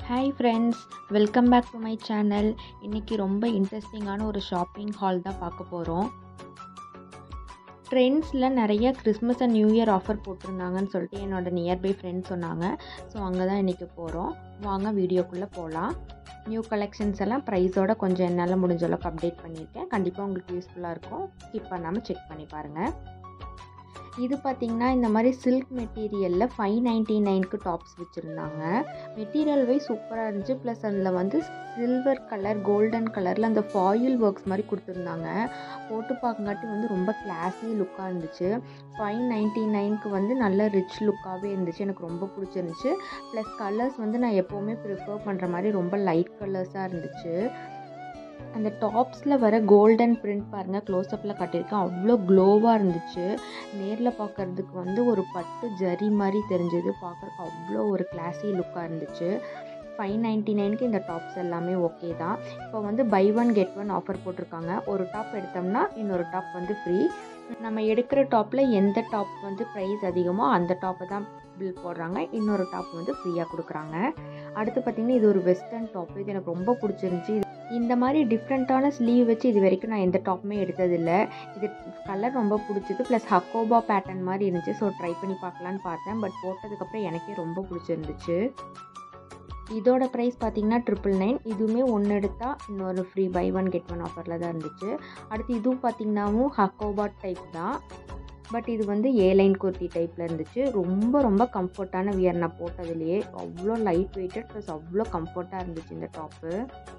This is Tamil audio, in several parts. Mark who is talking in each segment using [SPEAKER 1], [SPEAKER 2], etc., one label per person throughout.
[SPEAKER 1] hi friends welcome back to my channel இன்றைக்கி ரொம்ப இன்ட்ரெஸ்டிங்கான ஒரு ஷாப்பிங் ஹால் தான் பார்க்க போகிறோம் ட்ரெண்ட்ஸில் நிறைய Christmas and new year offer போட்டிருந்தாங்கன்னு சொல்லிட்டு என்னோடய நியர்பை ஃப்ரெண்ட்ஸ் சொன்னாங்க ஸோ அங்கே தான் இன்றைக்கி போகிறோம் வாங்க வீடியோக்குள்ளே போகலாம் நியூ கலெக்ஷன்ஸ் எல்லாம் ப்ரைஸோட கொஞ்சம் என்னால் முடிஞ்ச அளவுக்கு அப்டேட் பண்ணியிருக்கேன் கண்டிப்பாக உங்களுக்கு யூஸ்ஃபுல்லாக இருக்கும் ஸ்கிப் பண்ணாமல் செக் பண்ணி பாருங்கள் இது பார்த்திங்கன்னா இந்த மாதிரி சில்க் மெட்டீரியலில் ஃபைவ் நைன்ட்டி நைனுக்கு டாப்ஸ் வச்சுருந்தாங்க மெட்டீரியல் வைஸ் சூப்பராக இருந்துச்சு ப்ளஸ் அதில் வந்து சில்வர் கலர் கோல்டன் கலரில் அந்த ஃபாயில் ஒர்க்ஸ் மாதிரி கொடுத்துருந்தாங்க போட்டு பார்க்கங்காட்டி வந்து ரொம்ப கிளாஸி லுக்காக இருந்துச்சு ஃபைவ் நைன்ட்டி நைனுக்கு வந்து நல்ல ரிச் லுக்காகவே இருந்துச்சு எனக்கு ரொம்ப பிடிச்சிருந்துச்சு ப்ளஸ் கலர்ஸ் வந்து நான் எப்போவுமே ப்ரிஃபர் பண்ணுற மாதிரி ரொம்ப லைட் கலர்ஸாக இருந்துச்சு அந்த டாப்ஸில் வர கோல்டன் பிரிண்ட் பாருங்கள் க்ளோஸ்அப்பில் காட்டியிருக்கேன் அவ்வளோ க்ளோவாக இருந்துச்சு நேரில் பார்க்குறதுக்கு வந்து ஒரு பட்டு ஜரி மாதிரி தெரிஞ்சது பார்க்குறக்கு அவ்வளோ ஒரு கிளாஸி லுக்காக இருந்துச்சு ஃபைவ் நைன்ட்டி நைனுக்கு இந்த டாப்ஸ் எல்லாமே ஓகே தான் இப்போ வந்து buy one get one offer போட்டிருக்காங்க ஒரு டாப் எடுத்தோம்னா இன்னொரு டாப் வந்து ஃப்ரீ நம்ம எடுக்கிற டாப்பில் எந்த டாப் வந்து ப்ரைஸ் அதிகமோ அந்த டாப்பை தான் பில் போடுறாங்க இன்னொரு டாப் வந்து ஃப்ரீயாக கொடுக்குறாங்க அடுத்து பார்த்திங்கன்னா இது ஒரு வெஸ்டர்ன் டாப் இது எனக்கு ரொம்ப பிடிச்சிருந்துச்சி இந்த மாதிரி டிஃப்ரெண்ட்டான ஸ்லீவ் வச்சு இது வரைக்கும் நான் எந்த டாப்புமே எடுத்ததில்லை இது கலர் ரொம்ப பிடிச்சது ப்ளஸ் ஹக்கோபா பேட்டர்ன் மாதிரி இருந்துச்சு ஸோ ட்ரை பண்ணி பார்க்கலான்னு பார்த்தேன் பட் போட்டதுக்கப்புறம் எனக்கே ரொம்ப பிடிச்சிருந்துச்சு இதோட ப்ரைஸ் பார்த்தீங்கன்னா ட்ரிபிள் நைன் இதுவுமே ஒன்று எடுத்தால் இன்னொரு free buy one get one ஆஃபரில் தான் இருந்துச்சு அடுத்து இதுவும் பார்த்தீங்கன்னாவும் ஹக்கோபா டைப் தான் பட் இது வந்து ஏ லைன் குர்த்தி டைப்பில் இருந்துச்சு ரொம்ப ரொம்ப கம்ஃபர்ட்டான வியர் நான் போட்டதுலேயே அவ்வளோ லைட் வெயிட்டட் ப்ளஸ் அவ்வளோ கம்ஃபர்ட்டாக இருந்துச்சு இந்த டாப்பு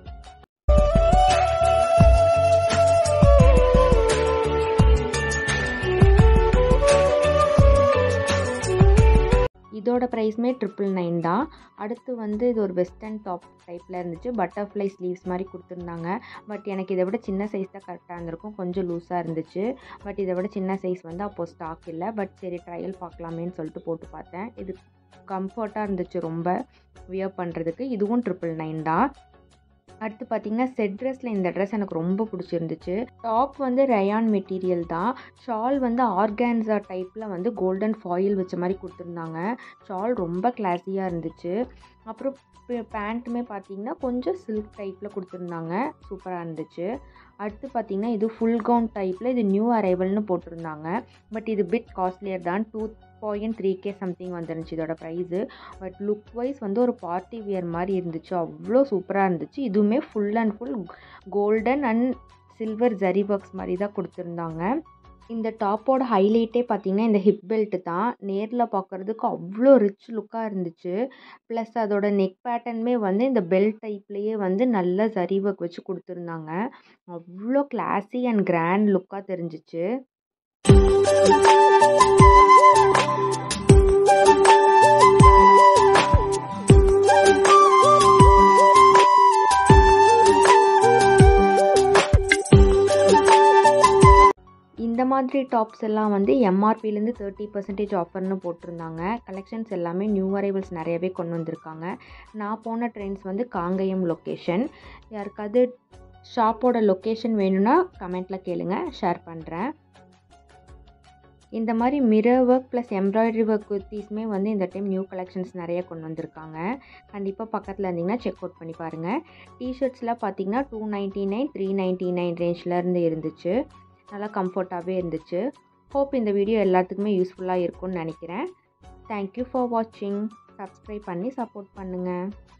[SPEAKER 1] இதோட ப்ரைஸுமே ட்ரிபிள் நைன் தான் அடுத்து வந்து இது ஒரு வெஸ்டர்ன் டாப் டைப்பில் இருந்துச்சு பட்டர்ஃப்ளை ஸ்லீவ்ஸ் மாதிரி கொடுத்துருந்தாங்க பட் எனக்கு இதை விட சின்ன சைஸ் தான் கரெக்டாக இருந்திருக்கும் கொஞ்சம் லூஸாக இருந்துச்சு பட் இதை விட சின்ன சைஸ் வந்து அப்போது ஸ்டாக் இல்லை பட் சரி ட்ரையல் பார்க்கலாமேன்னு சொல்லிட்டு போட்டு பார்த்தேன் இது கம்ஃபர்ட்டாக இருந்துச்சு ரொம்ப வியர் பண்ணுறதுக்கு இதுவும் ட்ரிபிள் நைன் தான் அடுத்து பார்த்தீங்கன்னா செட் ட்ரெஸ்ஸில் இந்த ட்ரெஸ் எனக்கு ரொம்ப பிடிச்சிருந்துச்சு டாப் வந்து ரயான் மெட்டீரியல் தான் ஷால் வந்து ஆர்கான்ஸா டைப்பில் வந்து கோல்டன் ஃபாயில் வச்ச மாதிரி கொடுத்துருந்தாங்க ஷால் ரொம்ப கிளாஸியாக இருந்துச்சு அப்புறம் பேண்ட்டுமே பார்த்தீங்கன்னா கொஞ்சம் சில்க் டைப்பில் கொடுத்துருந்தாங்க சூப்பராக இருந்துச்சு அடுத்து பார்த்திங்கன்னா இது ஃபுல் கவுன் டைப்பில் இது நியூ அரைவல்னு போட்டிருந்தாங்க பட் இது பிட் காஸ்ட்லியர் தான் two point three K something வந்துருந்துச்சு இதோட ப்ரைஸு பட் லுக் வைஸ் வந்து ஒரு பார்ட்டி வியர் மாதிரி இருந்துச்சு அவ்வளோ சூப்பராக இருந்துச்சு இதுவுமே full and full golden and silver zari works மாதிரி தான் கொடுத்துருந்தாங்க இந்த டாப்போட ஹைலைட்டே பார்த்திங்கன்னா இந்த ஹிப் பெல்ட்டு தான் நேரில் பார்க்குறதுக்கு அவ்வளோ ரிச் லுக்காக இருந்துச்சு ப்ளஸ் அதோட நெக் பேட்டர்னுமே வந்து இந்த பெல்ட் டைப்லேயே வந்து நல்ல ஜரி ஒர்க் வச்சு கொடுத்துருந்தாங்க அவ்வளோ கிளாஸி அண்ட் கிராண்ட் லுக்காக தெரிஞ்சிச்சு இந்த மாதிரி டாப்ஸ் எல்லாம் வந்து எம்ஆர்பிலேருந்து தேர்ட்டி பர்சன்டேஜ் ஆஃபர்னு போட்டிருந்தாங்க கலெக்ஷன்ஸ் எல்லாமே நியூ அரைவல்ஸ் நிறையவே கொண்டு வந்திருக்காங்க நான் போன ட்ரெண்ட்ஸ் வந்து காங்கயம் லொக்கேஷன் யாருக்காவது ஷாப்போட லொக்கேஷன் வேணும்னா கமெண்ட்டில் கேளுங்க ஷேர் பண்ணுறேன் இந்த மாதிரி mirror work plus embroidery work குர்த்திஸுமே வந்து இந்த டைம் நியூ கலெக்ஷன்ஸ் நிறைய கொண்டு வந்திருக்காங்க கண்டிப்பாக பக்கத்தில் இருந்தீங்கன்னா செக் அவுட் பண்ணி பாருங்கள் டிஷர்ட்ஸில் பார்த்தீங்கன்னா two ninety nine three ninety nine ரேஞ்சிலேருந்து இருந்துச்சு நல்லா கம்ஃபர்ட்டாகவே இருந்துச்சு ஹோப் இந்த வீடியோ எல்லாத்துக்குமே யூஸ்ஃபுல்லாக இருக்கும்னு நினைக்கிறேன் தேங்க்யூ ஃபார் வாட்சிங் சப்ஸ்கிரைப் பண்ணி சப்போர்ட் பண்ணுங்கள்